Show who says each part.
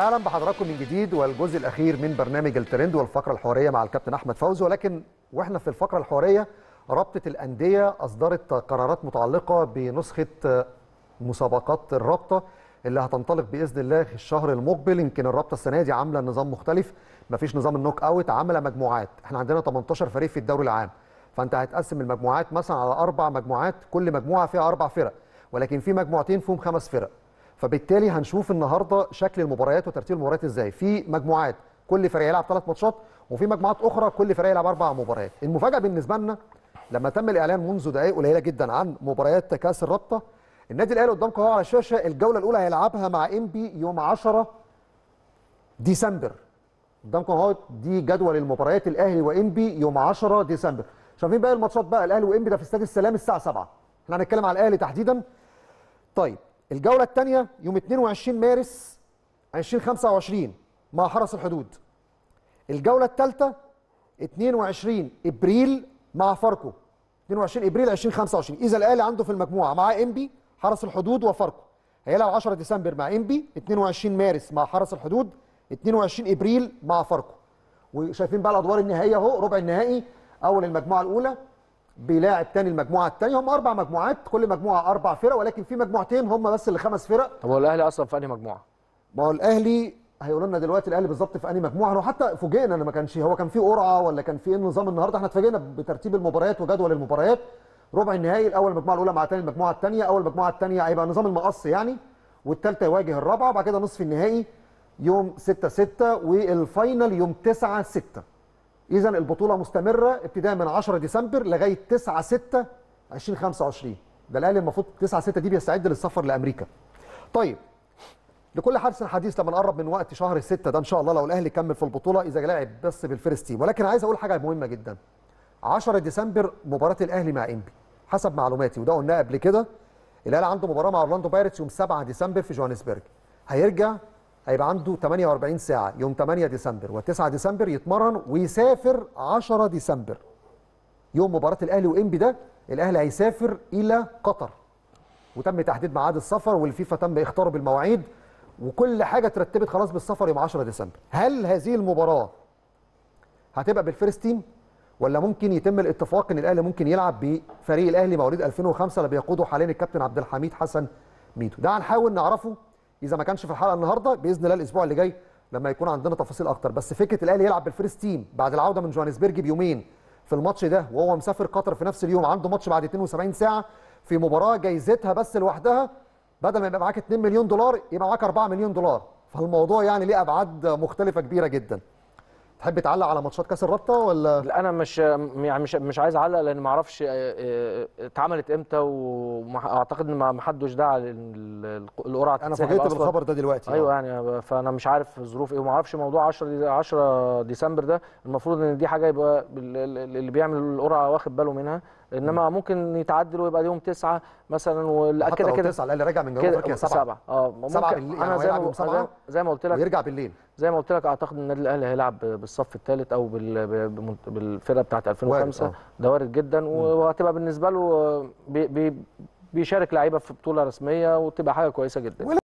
Speaker 1: اهلا بحضراتكم من جديد والجزء الاخير من برنامج الترند والفقره الحواريه مع الكابتن احمد فوزي ولكن واحنا في الفقره الحواريه رابطه الانديه اصدرت قرارات متعلقه بنسخه مسابقات الرابطه اللي هتنطلق باذن الله الشهر المقبل يمكن الرابطه السنه دي عامله نظام مختلف مفيش نظام النوك اوت عامله مجموعات احنا عندنا 18 فريق في الدوري العام فانت هتقسم المجموعات مثلا على اربع مجموعات كل مجموعه فيها اربع فرق ولكن في مجموعتين فيهم خمس فرق فبالتالي هنشوف النهارده شكل المباريات وترتيب المباريات ازاي في مجموعات كل فريق يلعب ثلاث ماتشات وفي مجموعات اخرى كل فريق يلعب اربع مباريات المفاجاه بالنسبه لنا لما تم الاعلان منذ دقائق قليله جدا عن مباريات كاس الرابطه النادي الاهلي قدامكم اهو على الشاشه الجوله الاولى هيلعبها مع انبي يوم 10 ديسمبر قدامكم اهو دي جدول المباريات الاهلي وانبي يوم 10 ديسمبر شايفين باقي الماتشات بقى الاهلي وانبي ده في استاد السلام الساعه 7 احنا هنتكلم على الاهلي تحديدا طيب الجوله الثانيه يوم 22 مارس 2025 مع حرس الحدود الجوله الثالثه 22 ابريل مع فاركو 22 ابريل 2025 اذا الاهلي عنده في المجموعه مع انبي حرس الحدود وفاركو هيلعب 10 ديسمبر مع انبي 22 مارس مع حرس الحدود 22 ابريل مع فاركو وشايفين بقى الادوار النهائيه اهو ربع النهائي اول المجموعه الاولى بيلاعب تاني المجموعه الثانيه هم اربع مجموعات كل مجموعه اربع فرق ولكن في مجموعتين هم بس اللي خمس فرق
Speaker 2: طب هو الاهلي اصلا في انهي مجموعه؟
Speaker 1: ما هو الاهلي هيقولوا لنا دلوقتي الاهلي بالظبط في انهي مجموعه هو حتى فوجئنا ان ما كانش هو كان في قرعه ولا كان في ايه النظام النهارده احنا اتفاجئنا بترتيب المباريات وجدول المباريات ربع النهائي الاول المجموعه الاولى مع تاني المجموعه الثانيه اول المجموعه الثانيه هيبقى نظام المقص يعني والثالثه يواجه الرابعه وبعد كده نصف النهائي يوم 6 6 والفاينل يوم 9 6 اذا البطوله مستمره ابتداء من 10 ديسمبر لغايه 9 6 2025 ده الاهلي المفروض 9 6 دي بيستعد للسفر لامريكا طيب لكل حدث حديث لما نقرب من وقت شهر 6 ده ان شاء الله لو الاهلي كمل في البطوله اذا لعب بس بالفيرست تيم ولكن عايز اقول حاجه مهمه جدا 10 ديسمبر مباراه الاهلي مع انبي حسب معلوماتي وده قلناه قبل كده الاهلي عنده مباراه مع اورلاندو بايرتس يوم 7 ديسمبر في جوهانسبرج هيرجع هيبقى عنده 48 ساعه يوم 8 ديسمبر و9 ديسمبر يتمرن ويسافر 10 ديسمبر يوم مباراه الاهلي وانبي ده الاهلي هيسافر الى قطر وتم تحديد ميعاد السفر والفيفا تم اختاره بالمواعيد وكل حاجه اترتبت خلاص بالسفر يوم 10 ديسمبر هل هذه المباراه هتبقى بالفيرست تيم ولا ممكن يتم الاتفاق ان الاهلي ممكن يلعب بفريق الاهلي مواليد 2005 اللي بيقوده حاليا الكابتن عبد الحميد حسن ميدو ده هنحاول نعرفه اذا ما كانش في الحلقه النهارده باذن الله الاسبوع اللي جاي لما يكون عندنا تفاصيل اكتر بس فكره الاهلي يلعب بالفيرست تيم بعد العوده من جوهانسبرج بيومين في الماتش ده وهو مسافر قطر في نفس اليوم عنده ماتش بعد 72 ساعه في مباراه جايزتها بس لوحدها بدل ما يبقى معاك 2 مليون دولار يبقى معاك 4 مليون دولار فالموضوع يعني ليه ابعاد مختلفه كبيره جدا تحب تعلق على ماتشات كاس الرابطه ولا
Speaker 2: لا انا مش يعني مش مش عايز اعلق لان ما اعرفش اتعملت امتى واعتقد ان ما حدش دعا القرعه
Speaker 1: انا فوجئت بالخبر ده دلوقتي
Speaker 2: ايوه يعني فانا مش عارف الظروف ايه وما اعرفش موضوع 10 10 ديسمبر ده المفروض ان دي حاجه يبقى اللي بيعمل القرعه واخد باله منها انما ممكن يتعدل ويبقى يوم 9 مثلا ولا
Speaker 1: كده كده 9 الاهلي راجع من جنوب افريقيا 7
Speaker 2: 7 اه ممكن
Speaker 1: 7 بالليل
Speaker 2: انا زي ما
Speaker 1: سبعة
Speaker 2: زي ما قلت لك
Speaker 1: ويرجع بالليل
Speaker 2: زي ما قلت لك اعتقد ان النادي الاهلي هيلعب بالصف الثالث او بالفرقه بتاعت 2005
Speaker 1: وارد.
Speaker 2: ده وارد جدا وهتبقى بالنسبه له بي بي بيشارك لعيبه في بطوله رسميه وتبقى حاجه كويسه جدا